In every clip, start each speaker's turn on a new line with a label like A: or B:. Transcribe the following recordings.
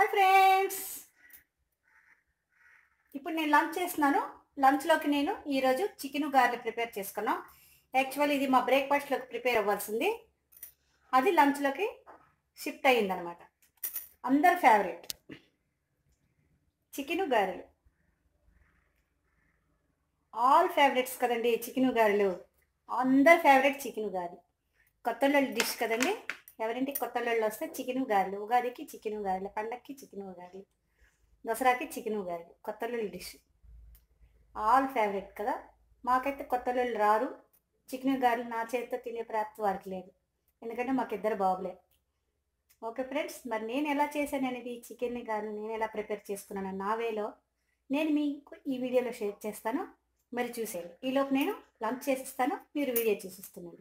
A: Hi friends ఇప్పుడు నేను lunch చేస్తున్నాను లంచ్లోకి నేను ఈరోజు చికెన్ గారెలు ప్రిపేర్ చేసుకున్నాం యాక్చువల్ ఇది మా బ్రేక్ఫాస్ట్లోకి ప్రిపేర్ అవ్వాల్సింది అది లంచ్లోకి షిఫ్ట్ అయ్యిందనమాట అందరు ఫేవరెట్ చికెన్ గారెలు ఆల్ ఫేవరెట్స్ కదండి చికెన్ గారెలు అందరు ఫేవరెట్ చికెన్ గారెలు కొత్తళ్ళ డిష్ కదండి ఎవరింటికి కొత్తళ్ళు వస్తే చికెన్ గారెలు ఉగాదికి చికెన్ గారెలు పండక్కి చికెన్ గారెలు దసరాకి చికెన్ గారెలు కొత్తళ్ళు డిష్ ఆల్ ఫేవరెట్ కదా మాకైతే కొత్తళ్ళు రారు చికెన్ గారెలు నా చేతితో తినే ప్రాప్తి వారికి లేదు ఎందుకంటే మాకు ఇద్దరు బాబులే ఓకే ఫ్రెండ్స్ మరి నేను ఎలా చేశాను అనేది చికెన్ గారెలు నేను ఎలా ప్రిపేర్ చేసుకున్నాను నా వేలో నేను మీకు ఈ వీడియోలో షేర్ చేస్తాను మరి చూసేయండి ఈలోపు నేను లంచ్ చేసిస్తాను మీరు వీడియో చూసిస్తున్నాను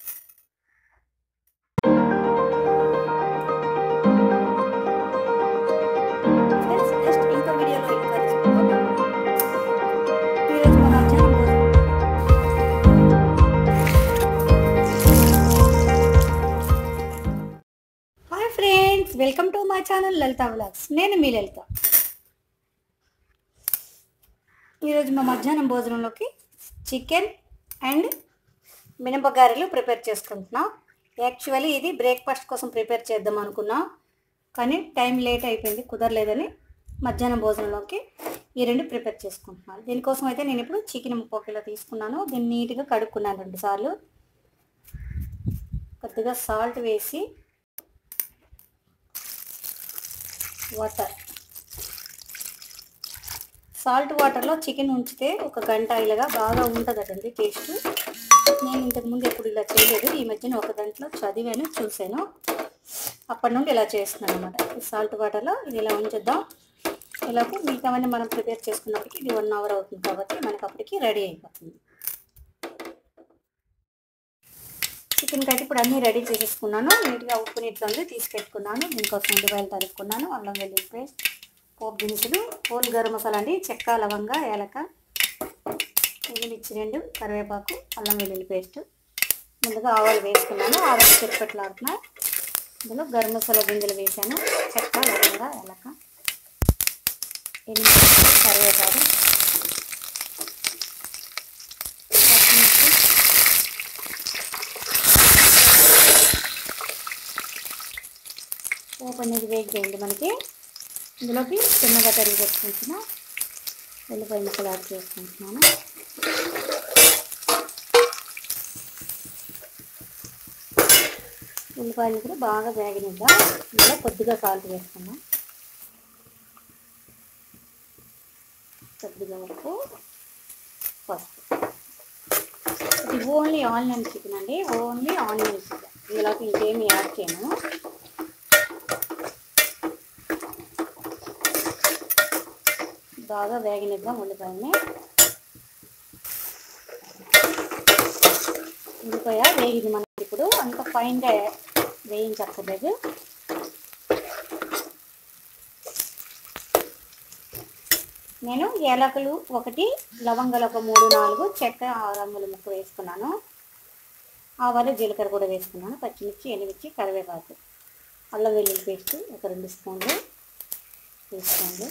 A: ఫ్రెండ్స్ నెక్స్ట్ ఇంకో వీడియోలో ఇంకా తెలుసుకుందాం. ఈరోజు మా మధ్యాహ్నం భోజనం. Hi friends welcome to my channel Lalitha vlogs నేను మీ లలిత ఈరోజు మా మధ్యాహ్నం భోజనంలోకి చికెన్ అండ్ మినపగారెలు ప్రిపేర్ చేసుకుంటున్నాం యాక్చువల్లీ ఇది బ్రేక్ఫాస్ట్ కోసం ప్రిపేర్ చేద్దాం అనుకున్నాం కానీ టైం లేట్ అయిపోయింది కుదరలేదని మధ్యాహ్నం భోజనంలోకి ఈ రెండు ప్రిపేర్ చేసుకుంటున్నాను దీనికోసం అయితే నేను ఇప్పుడు చికెన్ ముప్పై కిలో తీసుకున్నాను దీన్ని నీట్గా కడుక్కున్నాను రెండు సార్లు కొద్దిగా సాల్ట్ వేసి వాటర్ సాల్ట్ వాటర్లో చికెన్ ఉంచితే ఒక గంట ఇలాగా బాగా ఉంటుందటండి టేస్ట్ నేను ఇంతకుముందు ఎప్పుడు ఇలా చేయలేదు ఈ మధ్యన ఒక దాంట్లో చదివాను చూశాను అప్పటి నుండి ఇలా చేస్తున్నాను అనమాట ఈ సాల్ట్ వాటర్లో ఇది ఇలా ఉంచుద్దాం ఇలాగే మిగతావన్నీ మనం ప్రిపేర్ చేసుకున్నప్పటికి ఇది వన్ అవర్ అవుతుంది కాబట్టి మనకు అప్పటికి రెడీ అయిపోతుంది చికెన్కి అయితే ఇప్పుడు అన్నీ రెడీ చేసేసుకున్నాను నీట్గా ఉప్పు నీటిలో ఉంది తీసి పెట్టుకున్నాను దీనికోసం ఉల్లిపాయలు తరుక్కున్నాను అల్లం వెల్లుల్లి పేస్ట్ పోపు దినుసులు హోల్ గరం మసాలా అండి చెక్క లవంగ ఏలక మిర్చి రెండు కరివేపాకు అల్లం వెల్లుల్లి పేస్ట్ ముందుగా ఆవాలు వేసుకున్నాను ఆవాలు చెట్పెట్లాడుతున్నా ఇందులో గరం మసాలా గింజలు వేసాను చెక్క లవంగ ఏలక ఎనిమిది కరివేపాకు పచ్చిమిర్చి పోపు అనేది వేగిపోయింది మనకి ఇందులోకి చిన్నగా తరిగి పెట్టుకుంటున్నా వెల్లిపాయ ముక్కలు యాడ్ చేసుకుంటున్నాను ఉల్లిపాయలు కూడా బాగా వేగనిద్దాం ఇందులో కొద్దిగా సాల్ట్ వేసుకుందాం కొద్దిగా ఉప్పు పసుపు ఇది ఓన్లీ ఆనియన్ చికెన్ అండి ఓన్లీ ఆనియన్ చికెన్ ఇందులోకి ఇంకేమి యాడ్ చేయను బాగా వేగనిద్దాం ఉల్లిపాయని ఉల్లిపాయ వేగింది మనకి ఇప్పుడు అంత ఫైన్గా వేయించక్కర్లేదు నేను ఏలకలు ఒకటి లవంగాలు ఒక మూడు నాలుగు చెక్క ఆరు రంగుల ముక్క వేసుకున్నాను ఆవాలు జీలకర్ర కూడా వేసుకున్నాను పచ్చిమిర్చి ఎండుమిర్చి కరివేపాకు అల్లం వెల్లుల్లి పేస్ట్ ఒక రెండు స్పూన్లు తీసుకోండి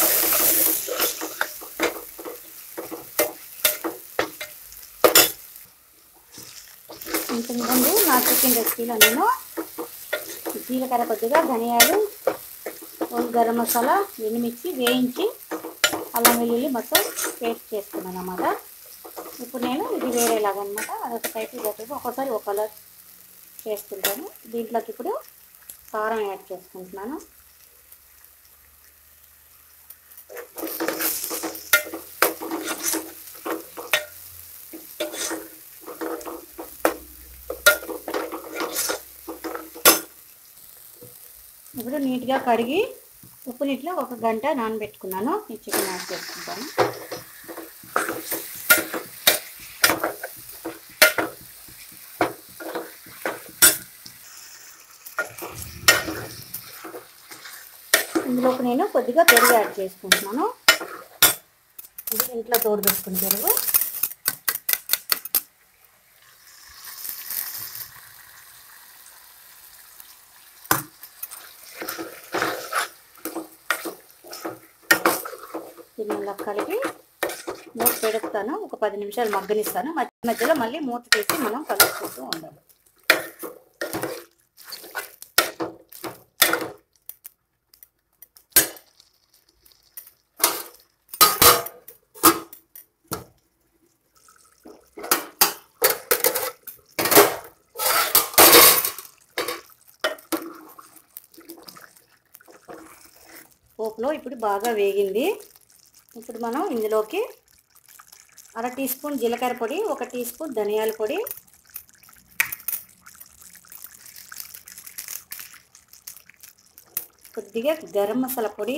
A: ఇంతకుముందు నా చికెన్ రెసిపీలో నేను జీలకర్ర కొద్దిగా ధనియాలు గరం మసాలా ఎండుమిర్చి వేయించి అల్లం వెల్లుల్లి మొత్తం పేస్ట్ చేసుకున్నాను అన్నమాట ఇప్పుడు నేను ఇది వేరేలాగా అనమాట అదొక టైప్ ఇదొక ఒక్కోసారి ఒక కలర్ చేస్తుంటాను దీంట్లోకి ఇప్పుడు కారం యాడ్ చేసుకుంటున్నాను ఇప్పుడు నీట్గా కడిగి ఉప్పు నీటిలో ఒక గంట నానబెట్టుకున్నాను ఈ చికెన్ యాడ్ చేసుకుంటాను ఇందులోకి నేను కొద్దిగా పెరుగు యాడ్ చేసుకుంటున్నాను ఇది ఇంట్లో తోడు పెట్టుకుని పెరుగు మళ్ళీ కలిపి మూత పెడుతాను ఒక పది నిమిషాలు మగ్గనిస్తాను మధ్య మధ్యలో మళ్ళీ మూత తీసి మనం కలుపుకుంటూ ఉండాలి పోపులో ఇప్పుడు బాగా వేగింది ఇప్పుడు మనం ఇందులోకి అర టీ స్పూన్ జీలకర్ర పొడి ఒక టీ స్పూన్ ధనియాల పొడి కొద్దిగా గరం మసాలా పొడి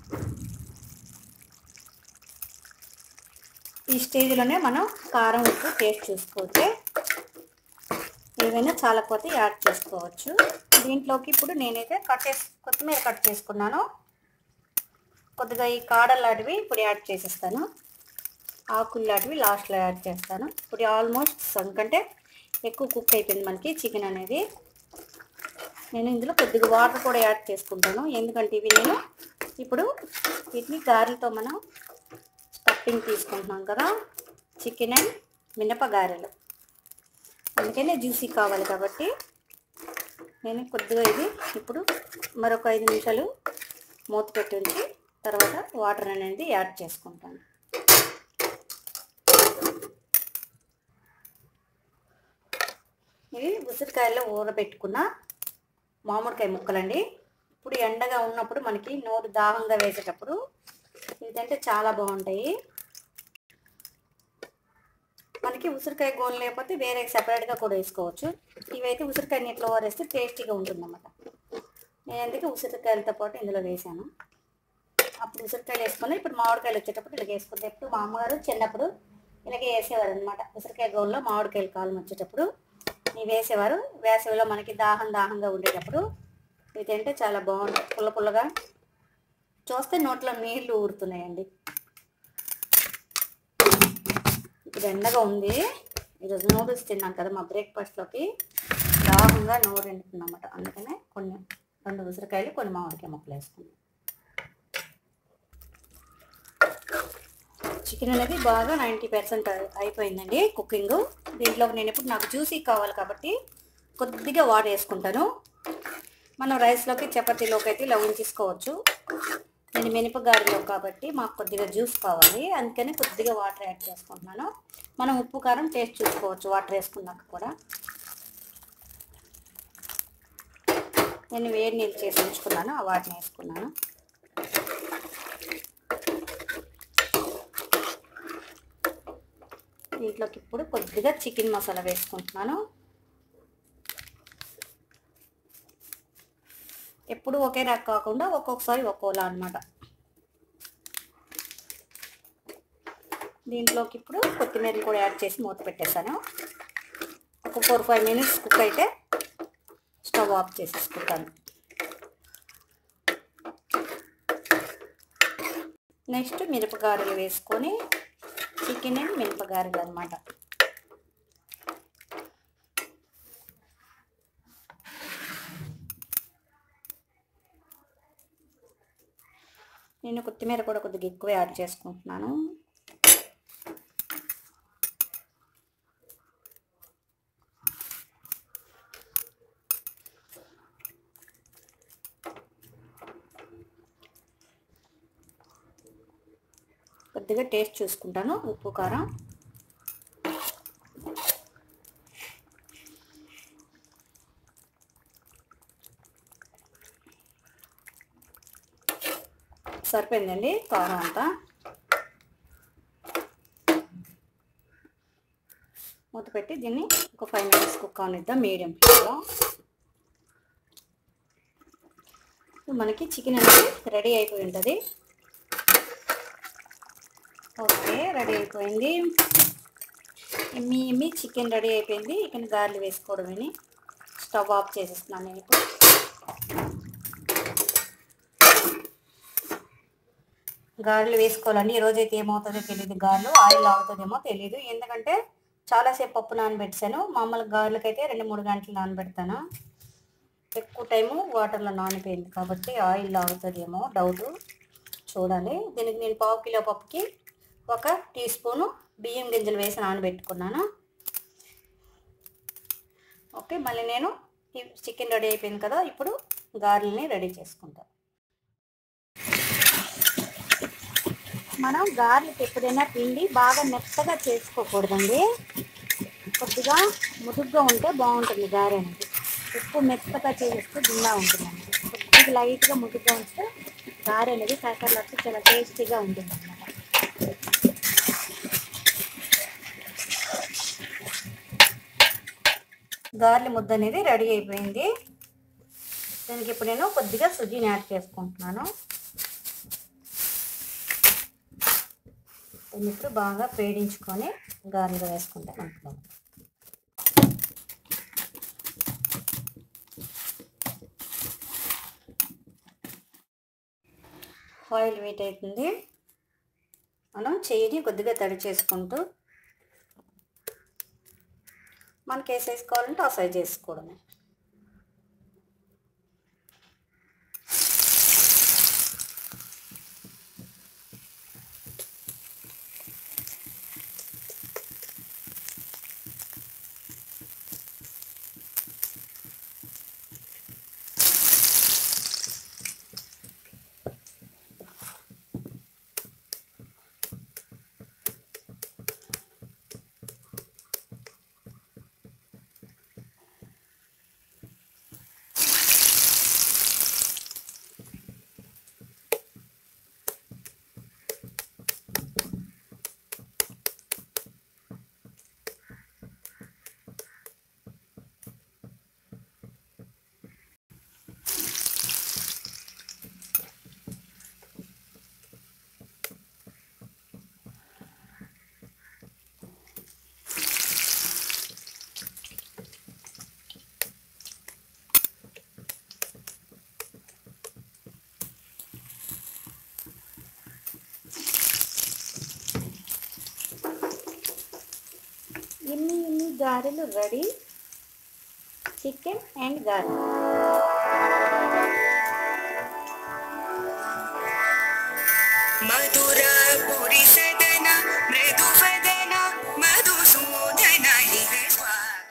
A: ఈ స్టేజ్లోనే మనం కారం ఉప్పు టేస్ట్ చూసుకోవచ్చు ఏవైనా చాలకపోతే యాడ్ చేసుకోవచ్చు దీంట్లోకి ఇప్పుడు నేనైతే కట్ చేసి కొత్తిమీర కట్ చేసుకున్నాను కొద్దిగా ఈ కాడలు లాంటివి ఇప్పుడు యాడ్ చేసేస్తాను ఆకులు లాంటివి లాస్ట్లో యాడ్ చేస్తాను ఇప్పుడు ఆల్మోస్ట్ సగం కంటే ఎక్కువ కుక్ అయిపోయింది మనకి చికెన్ అనేది నేను ఇందులో కొద్దిగా వాటర్ కూడా యాడ్ చేసుకుంటాను ఎందుకంటే ఇవి నేను ఇప్పుడు వీటిని గారెలతో మనం స్టఫింగ్ తీసుకుంటున్నాం కదా చికెన్ అండ్ మినప గారెలు అందుకనే జ్యూసీ కావాలి కాబట్టి నేను కొద్దిగా ఇది ఇప్పుడు మరొక ఐదు నిమిషాలు మూత పెట్టి ఉంచి తర్వాత వాటర్ అనేది యాడ్ చేసుకుంటాను ఇవి ఉసిరికాయల్లో ఊరబెట్టుకున్న మామిడికాయ ముక్కలండి ఇప్పుడు ఎండగా ఉన్నప్పుడు మనకి నోరు దాహంగా వేసేటప్పుడు ఇదంటే చాలా బాగుంటాయి మనకి ఉసిరికాయ గోలు లేకపోతే వేరే సెపరేట్గా కూడా వేసుకోవచ్చు ఇవైతే ఉసిరికాయ నీటిలో ఊరేస్తే టేస్టీగా ఉంటుందన్నమాట నేను అందుకే ఉసిరికాయలతో పాటు ఇందులో వేసాను అప్పుడు ఉసిరికాయలు వేసుకొని ఇప్పుడు మామిడికాయలు వచ్చేటప్పుడు ఇలాగ వేసుకుంటే ఎప్పుడు మా అమ్మగారు చిన్నప్పుడు ఇలాగే వేసేవారు అనమాట ఉసిరికాయ గోల్లో మామిడికాయలు కాలం వచ్చేటప్పుడు ఇవి వేసేవారు వేసవిలో మనకి దాహం దాహంగా ఉండేటప్పుడు ఇవి తింటే చాలా బాగుంటాయి పుల్ల పుల్లగా చూస్తే నోట్లో నీళ్లు ఊరుతున్నాయండి ఇప్పుడు ఎండగా ఉంది ఈరోజు నూడిల్స్ తిన్నాం కదా మా బ్రేక్ఫాస్ట్లోకి దాహంగా నోరు ఎండుతుందన్నమాట అందుకనే కొన్ని రెండు ఉసిరికాయలు కొన్ని మామిడికాయ ముక్కలు వేసుకున్నాం చికెన్ అనేది బాగా నైంటీ పర్సెంట్ అయిపోయిందండి కుకింగ్ దీంట్లోకి నేను ఇప్పుడు నాకు జ్యూసీ కావాలి కాబట్టి కొద్దిగా వాటర్ వేసుకుంటాను మనం రైస్లోకి చపాతీలోకి అయితే ఇలా ఉంచేసుకోవచ్చు నేను మినపగారిలో కాబట్టి మాకు కొద్దిగా జ్యూస్ కావాలి అందుకని కొద్దిగా వాటర్ యాడ్ చేసుకుంటున్నాను మనం ఉప్పు కారం టేస్ట్ చూసుకోవచ్చు వాటర్ వేసుకున్నాక కూడా నేను వేడి నీళ్ళు చేసి ఉంచుకున్నాను ఆ వాటిని వేసుకున్నాను దీంట్లోకి ఇప్పుడు కొద్దిగా చికెన్ మసాలా వేసుకుంటున్నాను ఎప్పుడు ఒకే రక కాకుండా ఒక్కొక్కసారి ఒక్కోలా అనమాట దీంట్లోకి ఇప్పుడు కొత్తిమీర కూడా యాడ్ చేసి మూత పెట్టేశాను ఒక ఫోర్ ఫైవ్ మినిట్స్ కుక్ అయితే స్టవ్ ఆఫ్ చేసేసుకుంటాను నెక్స్ట్ మిరపగారెలు వేసుకొని చికెన్ అండ్ మిరపగారెలు అనమాట నేను కొత్తిమీర కూడా కొద్దిగా ఎక్కువ యాడ్ చేసుకుంటున్నాను కొద్దిగా టేస్ట్ చూసుకుంటాను ఉప్పు కారం సరిపోయిందండి కారం అంతా మూత పెట్టి దీన్ని ఒక ఫైవ్ మినిట్స్ కుక్ అవనిద్దాం మీడియం ఫ్లేమ్లో మనకి చికెన్ అనేది రెడీ అయిపోయి ఉంటుంది ఓకే రెడీ అయిపోయింది ఎమ్మి ఎమ్మి చికెన్ రెడీ అయిపోయింది ఇక గార్లు వేసుకోవడమని స్టవ్ ఆఫ్ చేసేస్తున్నాను నేను ఇప్పుడు గారెలు వేసుకోవాలండి ఈరోజు అయితే ఏమవుతుందో తెలియదు గారెలు ఆయిల్ అవుతుందేమో తెలియదు ఎందుకంటే చాలాసేపు పప్పు నానబెట్టాను మామూలు గారెలకైతే రెండు మూడు గంటలు నానబెడతాను ఎక్కువ టైము వాటర్లో నానిపోయింది కాబట్టి ఆయిల్ అవుతుందేమో డౌట్ చూడాలి దీనికి నేను పావు కిలో పప్పుకి ఒక టీ స్పూను బియ్యం గింజలు వేసి నానబెట్టుకున్నాను ఓకే మళ్ళీ నేను ఈ చికెన్ రెడీ అయిపోయింది కదా ఇప్పుడు గారెల్ని రెడీ చేసుకుంటాను మనం గారెలకు ఎప్పుడైనా పిండి బాగా మెత్తగా చేసుకోకూడదండి కొద్దిగా ముదుగ్గా ఉంటే బాగుంటుంది గారె అనేది ఎక్కువ మెత్తగా చేసేస్తే దిల్లా ఉంటుందండి కొద్దిగా లైట్గా ముదుగ్గా ఉంటే గారె అనేది కాకరలాడితే చాలా టేస్టీగా ఉంటుంది అన్నమాట గార్లి ముద్ద అనేది రెడీ అయిపోయింది దానికి ఇప్పుడు నేను కొద్దిగా సుజీని యాడ్ చేసుకుంటున్నాను దీన్ని ఇప్పుడు బాగా పేడించుకొని గారెలు వేసుకుంటాను అనుకున్నాను ఆయిల్ వీట్ అవుతుంది మనం చెయ్యిని కొద్దిగా తడి చేసుకుంటూ మనకి ఏ సైజ్ కావాలంటే ఆ సైజ్ చేసుకోవడమే ఇన్ని ఇన్ని గారెలు రెడీ చికెన్ అండ్ గారెలు
B: మధుర పురి సదన మృదు వదన మధుసూదన ఇహ స్వాగత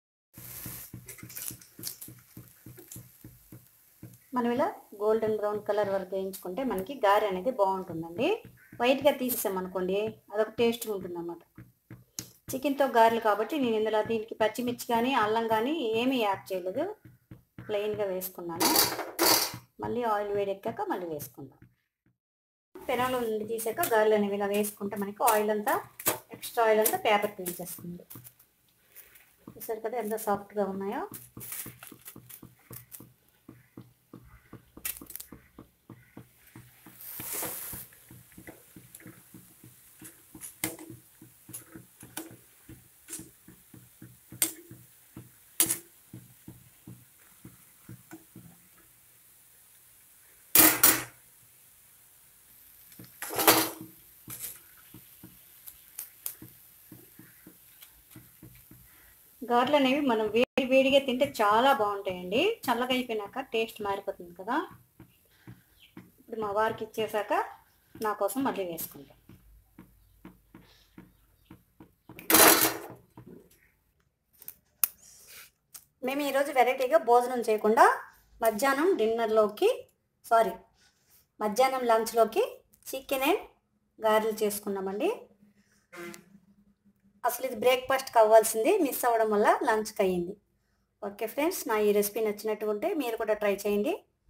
A: మనం ఇలా గోల్డెన్ బ్రౌన్ కలర్ వరకు వేయించుకుంటే మనకి గారె అనేది బాగుంటుందండి వైట్గా తీసేసామనుకోండి అదొక టేస్ట్ ఉంటుంది అన్నమాట చికెన్తో గారెలు కాబట్టి నేను ఇందులో దీనికి పచ్చిమిర్చి కానీ అల్లం కానీ ఏమీ యాడ్ చేయలేదు ప్లెయిన్గా వేసుకున్నాను మళ్ళీ ఆయిల్ వేడెక్కాక మళ్ళీ వేసుకుందాం పెనంలో నుండి తీసాక గారెలు అనేవి ఇలా వేసుకుంటే మనకి ఆయిల్ అంతా ఎక్స్ట్రా ఆయిల్ అంతా పేపర్ పీల్చేస్తుంది చూసారు కదా ఎంత సాఫ్ట్గా ఉన్నాయో గారెలు అనేవి మనం వేడి వేడిగా తింటే చాలా బాగుంటాయండి చల్లగా అయిపోయినాక టేస్ట్ మారిపోతుంది కదా ఇప్పుడు మా వారికి ఇచ్చేసాక నా కోసం మళ్ళీ వేసుకుంటాం మేము ఈరోజు వెరైటీగా భోజనం చేయకుండా మధ్యాహ్నం డిన్నర్లోకి సారీ మధ్యాహ్నం లంచ్లోకి చికెన్ అండ్ గారెలు చేసుకున్నామండి అసలు ఇది బ్రేక్ఫాస్ట్కి అవ్వాల్సింది మిస్ అవ్వడం వల్ల లంచ్కి అయ్యింది ఓకే ఫ్రెండ్స్ నా ఈ రెసిపీ నచ్చినట్టు ఉంటే మీరు కూడా ట్రై చేయండి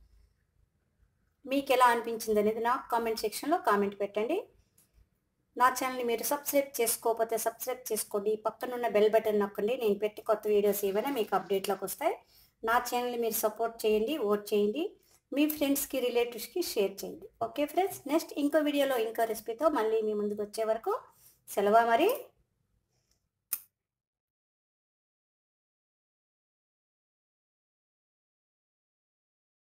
A: మీకు ఎలా అనిపించింది అనేది నాకు కామెంట్ సెక్షన్లో కామెంట్ పెట్టండి నా ఛానల్ని మీరు సబ్స్క్రైబ్ చేసుకోకపోతే సబ్స్క్రైబ్ చేసుకోండి పక్కనున్న బెల్ బటన్ నొక్కండి నేను పెట్టి కొత్త వీడియోస్ ఏవైనా మీకు అప్డేట్లోకి వస్తాయి నా ఛానల్ని మీరు సపోర్ట్ చేయండి ఓట్ చేయండి మీ ఫ్రెండ్స్కి రిలేటివ్స్కి షేర్ చేయండి ఓకే ఫ్రెండ్స్ నెక్స్ట్ ఇంకో వీడియోలో ఇంకో రెసిపీతో మళ్ళీ మీ ముందుకు వచ్చే వరకు సెలవు మరి